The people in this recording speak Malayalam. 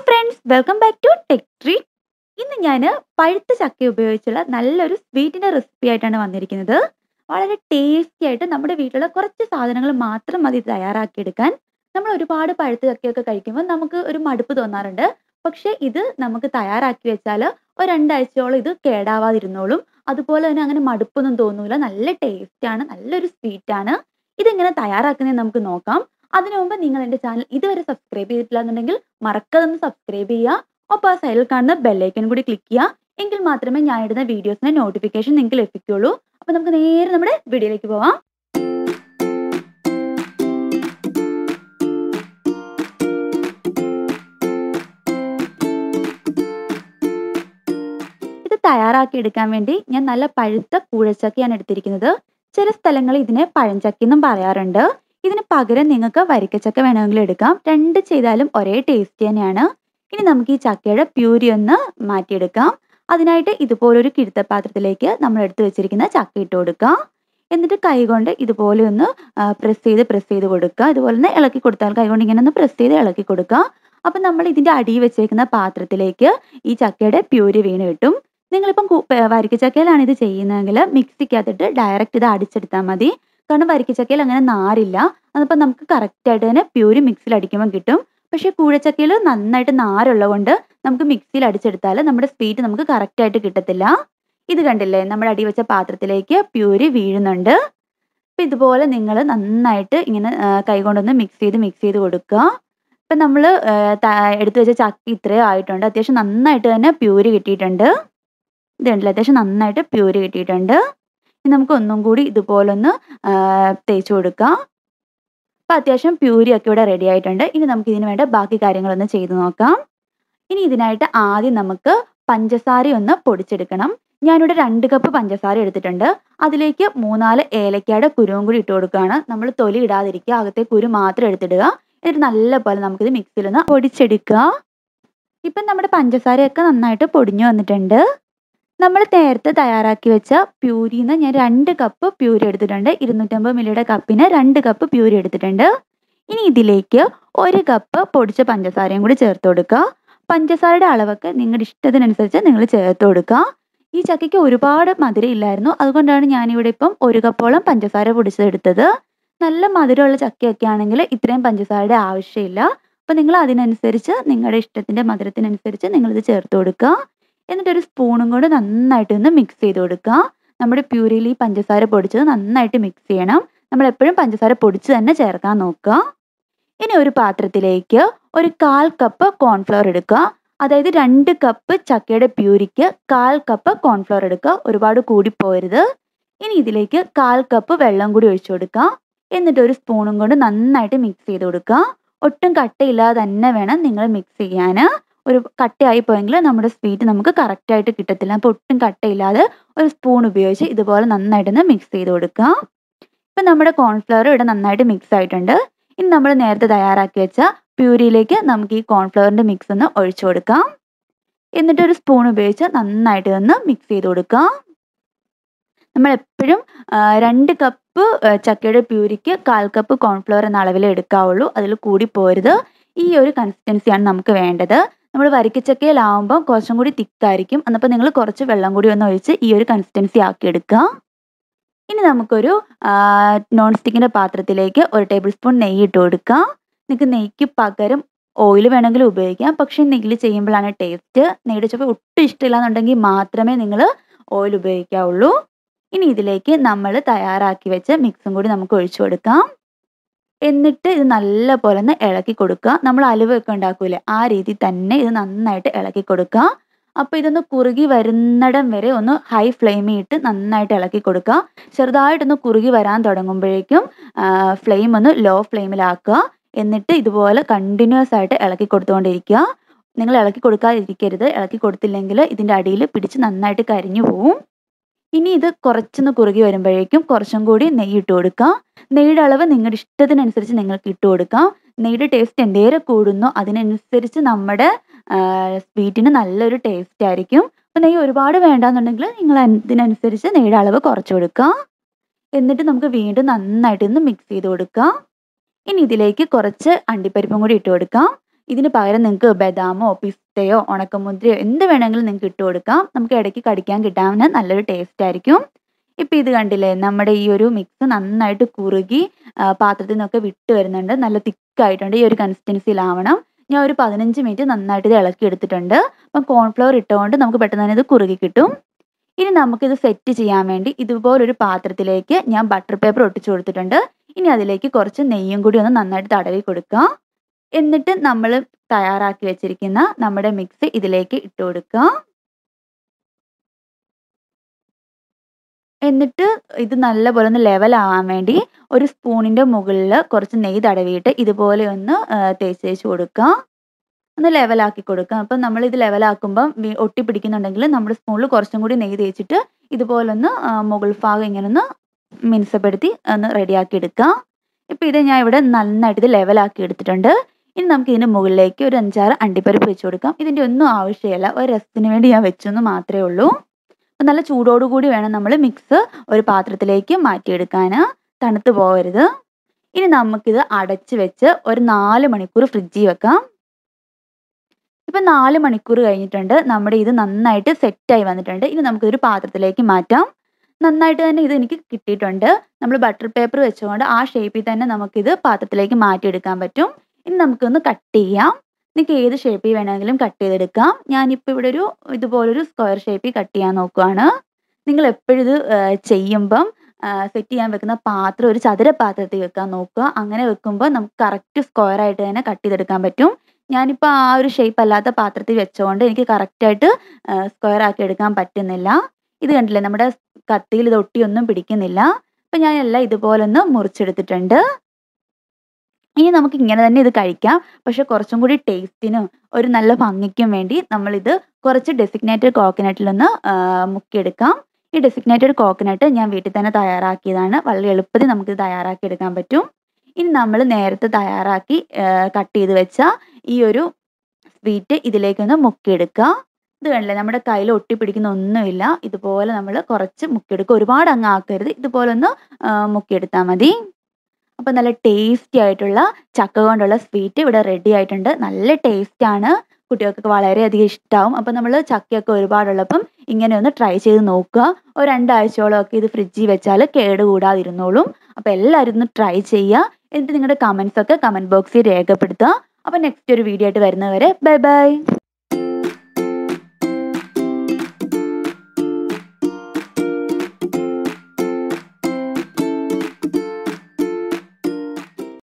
friends welcome back to tech treat ഇന്ന് ഞാൻ പഴുത്ത ചക്ക ഉപയോഗിച്ചുള്ള നല്ലൊരു സ്വീറ്റിന്റെ റെസിപ്പി ആയിട്ടാണ് വന്നിരിക്കുന്നത് വളരെ ടേസ്റ്റി ആയിട്ട് നമ്മുടെ വീട്ടിലുള്ള കുറച്ച് സാധനങ്ങൾ മാത്രം മതി ഇത് തയ്യാറാക്കിയെടുക്കാൻ നമ്മൾ ഒരുപാട് പഴുത്ത ചക്കയൊക്കെ കഴിക്കുമ്പോൾ നമുക്ക് ഒരു മടുപ്പ് തോന്നാറുണ്ട് പക്ഷേ ഇത് നമുക്ക് തയ്യാറാക്കി വെച്ചാൽ ഒരു രണ്ടാഴ്ചയോളം ഇത് കേടാവാതിരുന്നോളും അതുപോലെ തന്നെ അങ്ങനെ മടുപ്പൊന്നും തോന്നൂല നല്ല ടേസ്റ്റ് ആണ് നല്ലൊരു സ്വീറ്റ് ആണ് ഇതെങ്ങനെ തയ്യാറാക്കുന്നത് നമുക്ക് നോക്കാം അതിനു മുമ്പ് നിങ്ങൾ എൻ്റെ ചാനൽ ഇതുവരെ സബ്സ്ക്രൈബ് ചെയ്തിട്ടില്ല എന്നുണ്ടെങ്കിൽ മറക്കാതെ ഒന്ന് സബ്സ്ക്രൈബ് ചെയ്യുക ഒപ്പം ആ സൈഡിൽ കാണുന്ന ബെല്ലൈക്കൺ കൂടി ക്ലിക്ക് ചെയ്യുക എങ്കിൽ മാത്രമേ ഞാൻ ഇടുന്ന വീഡിയോസിന്റെ നോട്ടിഫിക്കേഷൻ നിങ്ങൾക്ക് ലഭിക്കുള്ളൂ അപ്പൊ നമുക്ക് നേരെ നമ്മുടെ വീഡിയോയിലേക്ക് പോവാം ഇത് തയ്യാറാക്കി എടുക്കാൻ വേണ്ടി ഞാൻ നല്ല പഴുത്ത കൂഴച്ചക്കയാണ് എടുത്തിരിക്കുന്നത് ചില സ്ഥലങ്ങളിൽ ഇതിനെ പഴഞ്ചക്ക എന്നും പറയാറുണ്ട് ഇതിന് പകരം നിങ്ങൾക്ക് വരിക്കച്ചക്ക വേണമെങ്കിൽ എടുക്കാം രണ്ട് ചെയ്താലും ഒരേ ടേസ്റ്റ് തന്നെയാണ് ഇനി നമുക്ക് ഈ ചക്കയുടെ പ്യൂരി ഒന്ന് മാറ്റിയെടുക്കാം അതിനായിട്ട് ഇതുപോലൊരു കിഴുത്തപാത്രത്തിലേക്ക് നമ്മൾ എടുത്തു വെച്ചിരിക്കുന്ന ചക്ക ഇട്ട് കൊടുക്കാം എന്നിട്ട് കൈകൊണ്ട് ഇതുപോലെ ഒന്ന് പ്രസ് ചെയ്ത് പ്രസ് ചെയ്ത് കൊടുക്കുക ഇതുപോലെ ഒന്ന് ഇളക്കി കൊടുത്താൽ കൈകൊണ്ട് ഇങ്ങനെ ഒന്ന് പ്രസ് ചെയ്ത് ഇളക്കി കൊടുക്കുക അപ്പം നമ്മൾ ഇതിൻ്റെ അടിയിൽ വെച്ചേക്കുന്ന പാത്രത്തിലേക്ക് ഈ ചക്കയുടെ പ്യൂരി വീണ് കിട്ടും നിങ്ങളിപ്പം വരിക്കച്ചക്കയിലാണ് ഇത് ചെയ്യുന്നതെങ്കിൽ മിക്സിക്കകത്തിട്ട് ഡയറക്റ്റ് ഇത് അടിച്ചെടുത്താൽ മതി കാരണം വരിക്കച്ചക്കയിൽ അങ്ങനെ നാരില്ല അതിപ്പോൾ നമുക്ക് കറക്റ്റായിട്ട് തന്നെ പ്യൂരി മിക്സിയിൽ അടിക്കുമ്പോൾ കിട്ടും പക്ഷേ കൂഴച്ചക്കയിൽ നന്നായിട്ട് നാരുള്ളത് കൊണ്ട് നമുക്ക് മിക്സിയിൽ അടിച്ചെടുത്താൽ നമ്മുടെ സ്വീറ്റ് നമുക്ക് കറക്റ്റായിട്ട് കിട്ടത്തില്ല ഇത് കണ്ടില്ലേ നമ്മുടെ അടി വെച്ച പാത്രത്തിലേക്ക് പ്യൂരി വീഴുന്നുണ്ട് അപ്പം ഇതുപോലെ നിങ്ങൾ നന്നായിട്ട് ഇങ്ങനെ കൈകൊണ്ടൊന്ന് മിക്സ് ചെയ്ത് മിക്സ് ചെയ്ത് കൊടുക്കുക ഇപ്പം നമ്മൾ എടുത്തു വെച്ച ചക്ക ഇത്രയും ആയിട്ടുണ്ട് അത്യാവശ്യം നന്നായിട്ട് തന്നെ പ്യൂരി കിട്ടിയിട്ടുണ്ട് ഇത് കണ്ടില്ല അത്യാവശ്യം നന്നായിട്ട് പ്യൂരി കിട്ടിയിട്ടുണ്ട് ഇനി നമുക്ക് ഒന്നും കൂടി ഇതുപോലൊന്ന് തേച്ച് കൊടുക്കാം അപ്പം അത്യാവശ്യം പ്യൂരി ഒക്കെ ഇവിടെ റെഡി ആയിട്ടുണ്ട് ഇനി നമുക്ക് ഇതിന് വേണ്ട ബാക്കി കാര്യങ്ങളൊന്ന് ചെയ്ത് നോക്കാം ഇനി ഇതിനായിട്ട് ആദ്യം നമുക്ക് പഞ്ചസാര ഒന്ന് പൊടിച്ചെടുക്കണം ഞാനിവിടെ രണ്ട് കപ്പ് പഞ്ചസാര എടുത്തിട്ടുണ്ട് അതിലേക്ക് മൂന്നാല് ഏലക്കയുടെ കുരുവും കൂടി ഇട്ട് കൊടുക്കുകയാണ് നമ്മൾ തൊലി ഇടാതിരിക്കുക അകത്തെ കുരു മാത്രം എടുത്തിടുക എന്നിട്ട് നല്ലപോലെ നമുക്കിത് മിക്സിയിലൊന്ന് പൊടിച്ചെടുക്കുക ഇപ്പം നമ്മുടെ പഞ്ചസാരയൊക്കെ നന്നായിട്ട് പൊടിഞ്ഞു വന്നിട്ടുണ്ട് നമ്മൾ നേരത്തെ തയ്യാറാക്കി വെച്ച പ്യൂരിന്ന് ഞാൻ രണ്ട് കപ്പ് പ്യൂരി എടുത്തിട്ടുണ്ട് ഇരുന്നൂറ്റമ്പത് മില്ലിയുടെ കപ്പിന് രണ്ട് കപ്പ് പ്യൂരി എടുത്തിട്ടുണ്ട് ഇനി ഇതിലേക്ക് ഒരു കപ്പ് പൊടിച്ച പഞ്ചസാരയും കൂടി ചേർത്ത് കൊടുക്കുക പഞ്ചസാരയുടെ അളവൊക്കെ നിങ്ങളുടെ ഇഷ്ടത്തിനനുസരിച്ച് നിങ്ങൾ ചേർത്ത് കൊടുക്കുക ഈ ചക്കയ്ക്ക് ഒരുപാട് മധുരം ഇല്ലായിരുന്നു അതുകൊണ്ടാണ് ഞാനിവിടെ ഇപ്പം ഒരു കപ്പോളം പഞ്ചസാര പൊടിച്ചെടുത്തത് നല്ല മധുരമുള്ള ചക്കയൊക്കെ ആണെങ്കിൽ ഇത്രയും പഞ്ചസാരയുടെ ആവശ്യമില്ല അപ്പം നിങ്ങൾ അതിനനുസരിച്ച് നിങ്ങളുടെ ഇഷ്ടത്തിൻ്റെ മധുരത്തിനനുസരിച്ച് നിങ്ങളിത് ചേർത്ത് കൊടുക്കുക എന്നിട്ട് ഒരു സ്പൂണും കൊണ്ട് നന്നായിട്ട് ഒന്ന് മിക്സ് ചെയ്ത് കൊടുക്കുക നമ്മുടെ പ്യൂരിയിൽ ഈ പഞ്ചസാര പൊടിച്ചത് നന്നായിട്ട് മിക്സ് ചെയ്യണം നമ്മൾ എപ്പോഴും പഞ്ചസാര പൊടിച്ച് തന്നെ ചേർക്കാൻ നോക്കുക ഇനി ഒരു പാത്രത്തിലേക്ക് ഒരു കാൽ കപ്പ് കോൺഫ്ലവർ എടുക്കുക അതായത് രണ്ട് കപ്പ് ചക്കയുടെ പ്യൂരിക്ക് കാൽ കപ്പ് കോൺഫ്ലവർ എടുക്കുക ഒരുപാട് കൂടിപ്പോരുത് ഇനി ഇതിലേക്ക് കാൽ കപ്പ് വെള്ളം കൂടി ഒഴിച്ചു കൊടുക്കുക എന്നിട്ട് ഒരു സ്പൂണും കൊണ്ട് നന്നായിട്ട് മിക്സ് ചെയ്ത് കൊടുക്കുക ഒട്ടും കട്ടയില്ലാതെ തന്നെ വേണം നിങ്ങൾ മിക്സ് ചെയ്യാൻ ഒരു കട്ടയായി പോയെങ്കിൽ നമ്മുടെ സ്വീറ്റ് നമുക്ക് കറക്റ്റായിട്ട് കിട്ടത്തില്ല അപ്പോൾ ഒട്ടും കട്ടയില്ലാതെ ഒരു സ്പൂൺ ഉപയോഗിച്ച് ഇതുപോലെ നന്നായിട്ടൊന്ന് മിക്സ് ചെയ്ത് കൊടുക്കുക ഇപ്പം നമ്മുടെ കോൺഫ്ലവർ ഇവിടെ നന്നായിട്ട് മിക്സ് ആയിട്ടുണ്ട് ഇനി നമ്മൾ നേരത്തെ തയ്യാറാക്കി വെച്ച പ്യൂരിയിലേക്ക് നമുക്ക് ഈ കോൺഫ്ലവറിൻ്റെ മിക്സ് ഒന്ന് ഒഴിച്ചു കൊടുക്കാം എന്നിട്ട് ഒരു സ്പൂൺ ഉപയോഗിച്ച് നന്നായിട്ട് ഒന്ന് മിക്സ് ചെയ്ത് കൊടുക്കുക നമ്മൾ എപ്പോഴും രണ്ട് കപ്പ് ചക്കയുടെ പ്യൂരിക്ക് കാൽ കപ്പ് കോൺഫ്ലവർ എന്ന അളവിൽ എടുക്കാവുള്ളൂ അതിൽ കൂടി പോരുത് ഈ ഒരു കൺസിസ്റ്റൻസിയാണ് നമുക്ക് വേണ്ടത് നമ്മൾ വരിക്കച്ചക്കയിലാവുമ്പോൾ കുറച്ചും കൂടി തിക്കായിരിക്കും എന്നപ്പോൾ നിങ്ങൾ കുറച്ച് വെള്ളം കൂടി ഒന്ന് ഒഴിച്ച് ഈ ഒരു കൺസിസ്റ്റൻസി ആക്കി എടുക്കുക ഇനി നമുക്കൊരു നോൺ സ്റ്റിക്കിൻ്റെ പാത്രത്തിലേക്ക് ഒരു ടേബിൾ സ്പൂൺ നെയ്യ് ഇട്ട് കൊടുക്കുക നിങ്ങൾക്ക് നെയ്ക്ക് പകരം ഓയിൽ വേണമെങ്കിൽ ഉപയോഗിക്കാം പക്ഷേ നെയ്യിൽ ചെയ്യുമ്പോഴാണ് ടേസ്റ്റ് നെയ്യുടെ ചുവ ഒട്ടും ഇഷ്ടമില്ല എന്നുണ്ടെങ്കിൽ മാത്രമേ നിങ്ങൾ ഓയിൽ ഉപയോഗിക്കാവുള്ളൂ ഇനി ഇതിലേക്ക് നമ്മൾ തയ്യാറാക്കി വെച്ച മിക്സും കൂടി നമുക്ക് ഒഴിച്ചു കൊടുക്കാം എന്നിട്ട് ഇത് നല്ല പോലെ ഒന്ന് ഇളക്കി കൊടുക്കുക നമ്മൾ അലുവയൊക്കെ ഉണ്ടാക്കൂലേ ആ രീതി തന്നെ ഇത് നന്നായിട്ട് ഇളക്കി കൊടുക്കുക അപ്പോൾ ഇതൊന്ന് കുറുകി വരുന്നിടം വരെ ഒന്ന് ഹൈ ഫ്ലെയിമിൽ ഇട്ട് നന്നായിട്ട് ഇളക്കി കൊടുക്കുക ചെറുതായിട്ടൊന്ന് കുറുകി വരാൻ തുടങ്ങുമ്പോഴേക്കും ഫ്ലെയിം ഒന്ന് ലോ ഫ്ലെയിമിലാക്കുക എന്നിട്ട് ഇതുപോലെ കണ്ടിന്യൂസ് ആയിട്ട് ഇളക്കി കൊടുത്തുകൊണ്ടിരിക്കുക നിങ്ങൾ ഇളക്കി കൊടുക്കാതിരിക്കരുത് ഇളക്കി കൊടുത്തില്ലെങ്കിൽ ഇതിൻ്റെ അടിയിൽ പിടിച്ച് നന്നായിട്ട് കരിഞ്ഞു പോവും ഇനി ഇത് കുറച്ചൊന്ന് കുറുകി വരുമ്പോഴേക്കും കുറച്ചും കൂടി നെയ്യ് ഇട്ട് കൊടുക്കാം നെയ്യുടെ അളവ് നിങ്ങളുടെ ഇഷ്ടത്തിനനുസരിച്ച് നിങ്ങൾക്ക് ഇട്ട് കൊടുക്കാം നെയ്യുടെ ടേസ്റ്റ് എന്തേരെ കൂടുന്നോ അതിനനുസരിച്ച് നമ്മുടെ സ്വീറ്റിന് നല്ലൊരു ടേസ്റ്റ് ആയിരിക്കും അപ്പോൾ നെയ്യ് ഒരുപാട് വേണ്ടാന്നുണ്ടെങ്കിൽ നിങ്ങൾ ഇതിനനുസരിച്ച് നെയ്യുടെ അളവ് കുറച്ച് കൊടുക്കുക എന്നിട്ട് നമുക്ക് വീണ്ടും നന്നായിട്ട് ഒന്ന് മിക്സ് ചെയ്ത് കൊടുക്കാം ഇനി ഇതിലേക്ക് കുറച്ച് അണ്ടിപ്പരിപ്പും കൂടി ഇട്ട് കൊടുക്കാം ഇതിന് പകരം നിങ്ങൾക്ക് ബദാമോ പിസ്തയോ ഉണക്കമുന്തിരിയോ എന്ത് വേണമെങ്കിലും നിങ്ങൾക്ക് ഇട്ട് കൊടുക്കാം നമുക്ക് ഇടയ്ക്ക് കടിക്കാൻ കിട്ടാവുന്ന നല്ലൊരു ടേസ്റ്റ് ആയിരിക്കും ഇപ്പം ഇത് കണ്ടില്ലേ നമ്മുടെ ഈ ഒരു മിക്സ് നന്നായിട്ട് കുറുകി ആ, പാത്രത്തിൽ നിന്നൊക്കെ വിട്ട് വരുന്നുണ്ട് നല്ല തിക്കായിട്ടുണ്ട് ഈ ഒരു കൺസിസ്റ്റൻസിയിലാവണം ഞാൻ ഒരു പതിനഞ്ച് മിനിറ്റ് നന്നായിട്ട് ഇത് ഇളക്കി എടുത്തിട്ടുണ്ട് അപ്പം കോൺഫ്ലവർ ഇട്ടുകൊണ്ട് നമുക്ക് പെട്ടെന്ന് തന്നെ ഇത് കുറുകി കിട്ടും ഇനി നമുക്കിത് സെറ്റ് ചെയ്യാൻ വേണ്ടി ഇതുപോലൊരു പാത്രത്തിലേക്ക് ഞാൻ ബട്ടർ പേപ്പർ ഒട്ടിച്ചു കൊടുത്തിട്ടുണ്ട് ഇനി അതിലേക്ക് കുറച്ച് നെയ്യും കൂടി ഒന്ന് നന്നായിട്ട് തടവി കൊടുക്കുക എന്നിട്ട് നമ്മൾ തയ്യാറാക്കി വെച്ചിരിക്കുന്ന നമ്മുടെ മിക്സ് ഇതിലേക്ക് ഇട്ട് കൊടുക്കുക എന്നിട്ട് ഇത് നല്ലപോലെ ഒന്ന് ലെവൽ ആവാൻ വേണ്ടി ഒരു സ്പൂണിന്റെ മുകളിൽ കുറച്ച് നെയ്യ് തടവിയിട്ട് ഇതുപോലെ ഒന്ന് ആ, തേച്ച് തേച്ച് കൊടുക്കുക ഒന്ന് ലെവലാക്കി കൊടുക്കുക അപ്പം നമ്മൾ ഇത് ലെവലാക്കുമ്പം വി- ഒട്ടി പിടിക്കുന്നുണ്ടെങ്കിൽ നമ്മുടെ സ്പൂണിൽ കുറച്ചും കൂടി നെയ്യ് തേച്ചിട്ട് ഇതുപോലൊന്ന് ആ, മുകൾ ഭാഗം ഇങ്ങനെ ഒന്ന് മിനുസപ്പെടുത്തി ഒന്ന് റെഡിയാക്കി എടുക്കുക ഇപ്പം ഇത് ഞാൻ ഇവിടെ നന്നായിട്ട് ഇത് ലെവലാക്കി എടുത്തിട്ടുണ്ട് ഇനി നമുക്ക് ഇതിന് മുകളിലേക്ക് ഒരു അഞ്ചാറ് അണ്ടിപ്പരിപ്പ് വെച്ച് കൊടുക്കാം ഇതിൻ്റെ ഒന്നും ആവശ്യമില്ല ഒരു രസത്തിന് വേണ്ടി ഞാൻ വെച്ചെന്ന് മാത്രമേ ഉള്ളൂ അപ്പം നല്ല ചൂടോടുകൂടി വേണം നമ്മൾ മിക്സ് ഒരു പാത്രത്തിലേക്ക് മാറ്റിയെടുക്കാൻ തണുത്ത് പോകരുത് ഇനി നമുക്കിത് അടച്ച് വെച്ച് ഒരു നാല് മണിക്കൂർ ഫ്രിഡ്ജിൽ വെക്കാം ഇപ്പം നാല് മണിക്കൂർ കഴിഞ്ഞിട്ടുണ്ട് നമ്മുടെ ഇത് നന്നായിട്ട് സെറ്റായി വന്നിട്ടുണ്ട് ഇനി നമുക്കിതൊരു പാത്രത്തിലേക്ക് മാറ്റാം നന്നായിട്ട് തന്നെ ഇത് എനിക്ക് കിട്ടിയിട്ടുണ്ട് നമ്മൾ ബട്ടർ പേപ്പർ വെച്ചുകൊണ്ട് ആ ഷേപ്പിൽ തന്നെ നമുക്കിത് പാത്രത്തിലേക്ക് മാറ്റിയെടുക്കാൻ പറ്റും ഇനി നമുക്കൊന്ന് കട്ട് ചെയ്യാം നിങ്ങൾക്ക് ഏത് ഷേപ്പിൽ വേണമെങ്കിലും കട്ട് ചെയ്തെടുക്കാം ഞാനിപ്പോൾ ഇവിടെ ഒരു ഇതുപോലൊരു സ്ക്വയർ ഷേപ്പിൽ കട്ട് ചെയ്യാൻ നോക്കുവാണ് നിങ്ങൾ എപ്പോഴും ഇത് ആ, ചെയ്യുമ്പം സെറ്റ് ചെയ്യാൻ വെക്കുന്ന പാത്രം ഒരു ചതുര പാത്രത്തിൽ വെക്കാൻ നോക്കുക അങ്ങനെ വെക്കുമ്പോൾ നമുക്ക് കറക്റ്റ് സ്ക്വയർ ആയിട്ട് തന്നെ കട്ട് ചെയ്തെടുക്കാൻ പറ്റും ഞാനിപ്പോൾ ആ ഒരു ഷേപ്പ് അല്ലാത്ത പാത്രത്തിൽ വെച്ചുകൊണ്ട് എനിക്ക് കറക്റ്റായിട്ട് സ്ക്വയർ ആക്കി എടുക്കാൻ പറ്റുന്നില്ല ഇത് കണ്ടില്ലേ നമ്മുടെ കത്തിയിൽ ഇത് ഒട്ടിയൊന്നും പിടിക്കുന്നില്ല അപ്പം ഞാൻ എല്ലാം ഇതുപോലെ ഒന്ന് മുറിച്ചെടുത്തിട്ടുണ്ട് ഇനി നമുക്ക് ഇങ്ങനെ തന്നെ ഇത് കഴിക്കാം പക്ഷെ കുറച്ചും കൂടി ടേസ്റ്റിനും ഒരു നല്ല ഭംഗിക്കും വേണ്ടി നമ്മളിത് കുറച്ച് ഡെസിഗ്നേറ്റഡ് കോക്കനട്ടിലൊന്ന് മുക്കിയെടുക്കാം ഈ ഡെസിഗ്നേറ്റഡ് കോക്കനട്ട് ഞാൻ വീട്ടിൽ തന്നെ തയ്യാറാക്കിയതാണ് വളരെ എളുപ്പത്തിൽ നമുക്ക് തയ്യാറാക്കി എടുക്കാൻ പറ്റും ഇനി നമ്മൾ നേരത്തെ തയ്യാറാക്കി കട്ട് ചെയ്ത് വെച്ച ഈ ഒരു സ്വീറ്റ് ഇതിലേക്കൊന്ന് മുക്കിയെടുക്കുക ഇത് കണ്ടില്ലേ നമ്മുടെ കയ്യിൽ ഒട്ടിപ്പിടിക്കുന്ന ഒന്നുമില്ല ഇതുപോലെ നമ്മൾ കുറച്ച് മുക്കിയെടുക്കുക ഒരുപാട് അങ്ങ് ആക്കരുത് ഇതുപോലെ ഒന്ന് ആ, മുക്കിയെടുത്താൽ മതി അപ്പം നല്ല ടേസ്റ്റി ആയിട്ടുള്ള ചക്ക കൊണ്ടുള്ള സ്വീറ്റ് ഇവിടെ റെഡി ആയിട്ടുണ്ട് നല്ല ടേസ്റ്റ് ആണ് കുട്ടികൾക്കൊക്കെ വളരെയധികം ഇഷ്ടമാവും അപ്പം നമ്മൾ ചക്കയൊക്കെ ഒരുപാടുള്ളപ്പം ഇങ്ങനെ ഒന്ന് ട്രൈ ചെയ്ത് നോക്കുക ഒരു രണ്ടാഴ്ചയോളം ഒക്കെ ഇത് ഫ്രിഡ്ജിൽ വെച്ചാൽ കേടുകൂടാതിരുന്നോളും അപ്പം എല്ലാവരും ഒന്ന് ട്രൈ ചെയ്യുക എന്നിട്ട് നിങ്ങളുടെ കമൻസ് ഒക്കെ കമൻറ്റ് ബോക്സിൽ രേഖപ്പെടുത്തുക അപ്പം നെക്സ്റ്റ് ഒരു വീഡിയോ ആയിട്ട് വരുന്നവരെ ബൈ ബൈ